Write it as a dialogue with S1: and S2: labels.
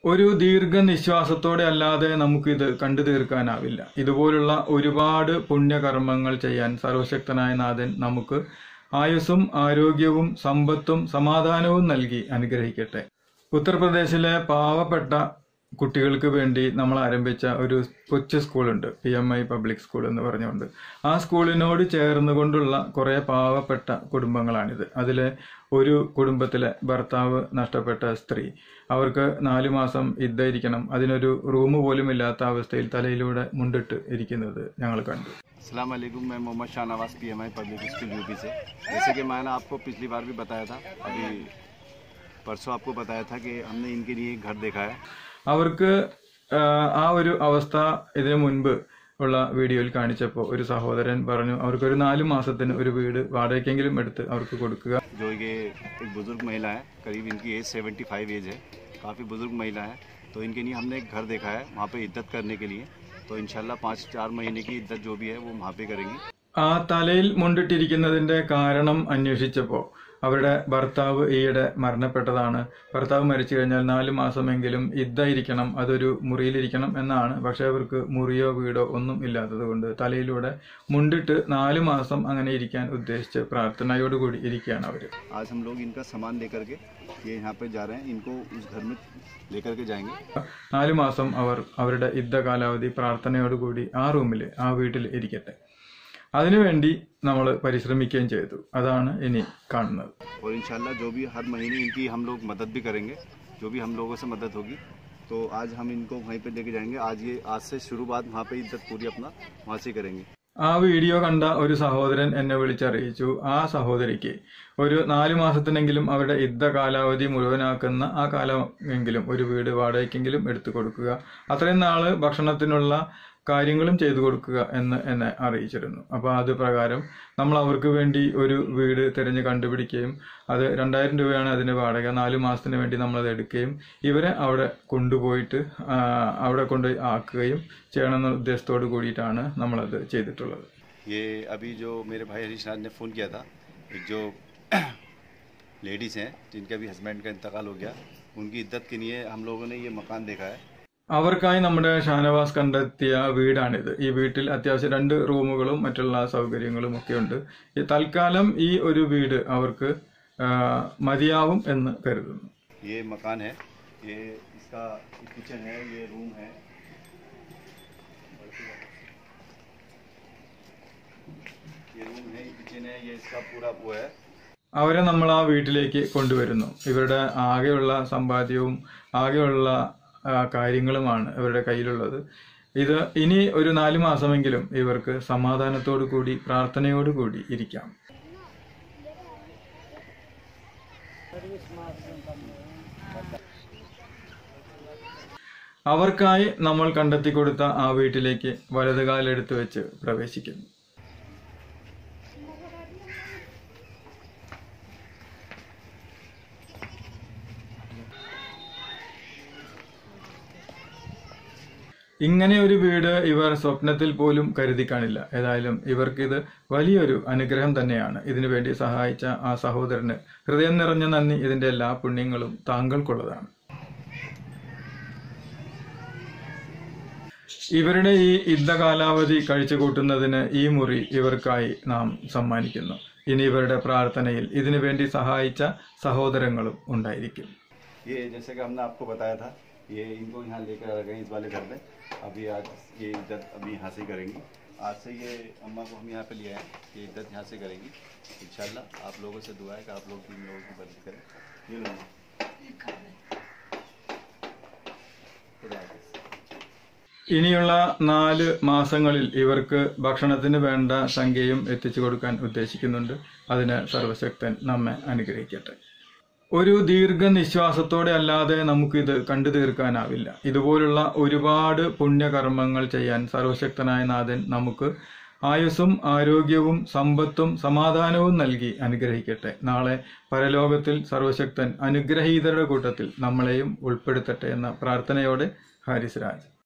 S1: ഒരു ദീർഘനിശ്വാസത്തോടെ അല്ലാതെ നമുക്കിത് കണ്ടു തീർക്കാനാവില്ല ഇതുപോലുള്ള ഒരുപാട് പുണ്യകർമ്മങ്ങൾ ചെയ്യാൻ സർവശക്തനായ നാഥൻ നമുക്ക് ആയുസ്സും ആരോഗ്യവും സമ്പത്തും സമാധാനവും നൽകി അനുഗ്രഹിക്കട്ടെ ഉത്തർപ്രദേശിലെ പാവപ്പെട്ട കുട്ടികൾക്ക് വേണ്ടി നമ്മൾ ആരംഭിച്ച ഒരു കൊച്ചു സ്കൂളുണ്ട് P M I public school എന്ന് പറഞ്ഞുകൊണ്ട് ആ സ്കൂളിനോട് ചേർന്നുകൊണ്ടുള്ള കുറേ പാവപ്പെട്ട കുടുംബങ്ങളാണിത് അതിലെ ഒരു കുടുംബത്തിലെ ഭർത്താവ് നഷ്ടപ്പെട്ട സ്ത്രീ അവർക്ക് നാലു മാസം ഇരിക്കണം അതിനൊരു റൂം പോലും ഇല്ലാത്ത അവസ്ഥയിൽ തലയിലൂടെ മുണ്ടിട്ട് ഇരിക്കുന്നത് ഞങ്ങൾ കണ്ടു
S2: अस्सलाम वालेकुम मैं Mohammed Shahnawaz P M I public school UP से जैसे कि मैंने आपको पिछली बार भी बताया था अभी परसों आपको बताया था कि हमने इनके लिए एक घर देखा है
S1: അവർക്ക് ആ, ആ ഒരു അവസ്ഥ ഇതിനു മുൻപ് ഉള്ള വീഡിയോയിൽ കാണിച്ചപ്പോൾ ഒരു സഹോദരൻ പറഞ്ഞു അവർക്കൊരു നാല് മാസത്തിന് ഒരു വീട് വാടകയ്ക്കെങ്കിലും എടുത്ത് അവർക്ക് കൊടുക്കുക
S2: जो ये एक बुज़ुर्ग महिला है करीब इनकी एज 75 एज है काफ़ी बुज़ुर्ग महिला है तो इनके लिए हमने एक घर देखा है वहाँ पे इद्दत करने के लिए तो इंशाल्लाह पाँच चार महीने की इद्दत जो भी है वो वहाँ पे करेंगी
S1: ആ തലയിൽ മുണ്ടിട്ടിരിക്കുന്നതിന്റെ കാരണം അന്വേഷിച്ചപ്പോൾ അവരുടെ ഭർത്താവ് ഈയിടെ മരണപ്പെട്ടതാണ് ഭർത്താവ് മരിച്ചു കഴിഞ്ഞാൽ നാല് മാസമെങ്കിലും ഇതായിരിക്കണം അതൊരു മുറിയിലിരിക്കണം എന്നാണ് പക്ഷെ അവർക്ക് മുറിയോ വീടോ ഒന്നും ഇല്ലാത്തത് കൊണ്ട് തലയിലൂടെ മുണ്ടിട്ട് നാല് മാസം അങ്ങനെ ഇരിക്കാൻ ഉദ്ദേശിച്ച് പ്രാർത്ഥനയോടുകൂടി ഇരിക്കുകയാണ് അവര്
S2: आज हम लोग इनका सामान लेकर के ये यहाँ पे जा रहे हैं इनको उस घर में लेकर के जाएंगे
S1: നാല് മാസം അവർ അവരുടെ യുദ്ധ കാലാവധി പ്രാർത്ഥനയോടുകൂടി ആ റൂമിൽ ആ വീട്ടിൽ ഇരിക്കട്ടെ അതിനുവേണ്ടി നമ്മൾ പരിശ്രമിക്കുകയും ചെയ്തു അതാണ് ഇനി കാണുന്നത്
S2: और इंशाल्लाह जो भी हर महीने इनकी हम लोग मदद भी करेंगे जो भी हम लोगों से मदद होगी तो आज हम इनको वहीं पे लेके जाएंगे आज ये आज से शुरुआत वहाँ पे इज्जत पूरी अपना वहाँ से करेंगे
S1: ആ വീഡിയോ കണ്ട ഒരു സഹോദരൻ എന്നെ വിളിച്ചറിയിച്ചു ആ സഹോദരിക്ക് ഒരു നാലു മാസത്തിനെങ്കിലും അവരുടെ യുദ്ധ കാലാവധി മുഴുവനാക്കുന്ന ആ കാലമെങ്കിലും ഒരു വീട് വാടകയ്ക്കെങ്കിലും എടുത്തു കൊടുക്കുക അത്രയും നാള് ഭക്ഷണത്തിനുള്ള കാര്യങ്ങളും ചെയ്തു കൊടുക്കുക എന്ന് എന്നെ അറിയിച്ചിരുന്നു അപ്പോൾ അത് പ്രകാരം നമ്മൾ അവർക്ക് വേണ്ടി ഒരു വീട് തിരഞ്ഞ് കണ്ടുപിടിക്കുകയും അത് രണ്ടായിരം രൂപയാണ് അതിൻ്റെ വാടക നാല് മാസത്തിന് വേണ്ടി നമ്മളത് എടുക്കുകയും ഇവരെ അവിടെ കൊണ്ടുപോയിട്ട് ആ, അവിടെ കൊണ്ട് ആക്കുകയും ചെയ്യണമെന്ന ഉദ്ദേശത്തോട് കൂടിയിട്ടാണ് നമ്മളത് ചെയ്തിട്ടുള്ളത്
S2: ये अभी जो मेरे भाई हरीश राज ने फ़ोन किया था एक जो लेडीज़ हैं जिनके अभी हस्बैंड का इंतकाल हो गया उनकी इद्दत के लिए हम लोगों ने ये मकान देखा है
S1: അവർക്കായി നമ്മുടെ ഷാനവാസ് കണ്ടെത്തിയ വീടാണിത് ഈ വീട്ടിൽ അത്യാവശ്യം രണ്ട് റൂമുകളും മറ്റുള്ള സൗകര്യങ്ങളും ഒക്കെ ഉണ്ട് ഈ തൽക്കാലം ഈ ഒരു വീട് അവർക്ക് ആ, മതിയാവും എന്ന് കരുതുന്നു
S2: ये मकान है ये इसका किचन है ये रूम है ये रूम है ये किचन है ये इसका पूरा वो है
S1: അവരെ നമ്മൾ ആ വീട്ടിലേക്ക് കൊണ്ടുവരുന്നു ഇവരുടെ ആകെയുള്ള സമ്പാദ്യവും ആകെയുള്ള ആ, കാര്യങ്ങളുമാണ് ഇവരുടെ കയ്യിലുള്ളത് ഇത് ഇനി ഒരു നാല് മാസമെങ്കിലും ഇവർക്ക് സമാധാനത്തോടു കൂടി പ്രാർത്ഥനയോടു കൂടി ഇരിക്കാം അവർക്കായി നമ്മൾ കണ്ടെത്തി കൊടുത്ത ആ വീട്ടിലേക്ക് വലതുകാലെടുത്ത് വെച്ച് പ്രവേശിക്കുന്നു ഇങ്ങനെ ഒരു വീട് ഇവർ സ്വപ്നത്തിൽ പോലും കരുതി കാണില്ല ഏതായാലും ഇവർക്കിത് വലിയൊരു അനുഗ്രഹം തന്നെയാണ് ഇതിനു വേണ്ടി സഹായിച്ച ആ സഹോദരന് ഹൃദയം നിറഞ്ഞ നന്ദി ഇതിന്റെ എല്ലാ പുണ്യങ്ങളും താങ്കൾക്കുള്ളതാണ് ഇവരുടെ ഈ യുദ്ധ കാലാവധി കഴിച്ചു കൂട്ടുന്നതിന് ഈ മുറി ഇവർക്കായി നാം സമ്മാനിക്കുന്നു ഇനി ഇവരുടെ പ്രാർത്ഥനയിൽ ഇതിനു വേണ്ടി സഹായിച്ച സഹോദരങ്ങളും ഉണ്ടായിരിക്കും
S2: ये जैसे कि हमने आपको बताया था ये इनको यहाँ लेकर आ गए इस वाले घर में अभी आज ये इज्जत अभी यहाँ से ही करेंगी आज से ये अम्मा को हम यहाँ पे लिए आए ये इज्जत यहाँ से करेंगी इंशाल्लाह आप लोगों से दुआ है कि आप लोग इन लोगों की मदद करें ये लो खुदा हाफिज़।
S1: ഇനിയുള്ള നാല് മാസങ്ങളിൽ ഇവർക്ക് ഭക്ഷണത്തിന് വേണ്ട സംഖ്യയും എത്തിച്ചു കൊടുക്കാൻ ഉദ്ദേശിക്കുന്നുണ്ട് അതിന് സർവശക്തൻ നമ്മെ അനുഗ്രഹിക്കട്ടെ ഒരു ദീർഘനിശ്വാസത്തോടെ അല്ലാതെ നമുക്കിത് കണ്ടു തീർക്കാനാവില്ല ഇതുപോലുള്ള ഒരുപാട് പുണ്യകർമ്മങ്ങൾ ചെയ്യാൻ സർവശക്തനായ നാഥൻ നമുക്ക് ആയുസ്സും ആരോഗ്യവും സമ്പത്തും സമാധാനവും നൽകി അനുഗ്രഹിക്കട്ടെ നാളെ പരലോകത്തിൽ സർവശക്തൻ അനുഗ്രഹീതരുടെ കൂട്ടത്തിൽ നമ്മളെയും ഉൾപ്പെടുത്തട്ടെ എന്ന പ്രാർത്ഥനയോടെ ഹാരിസ് രാജ്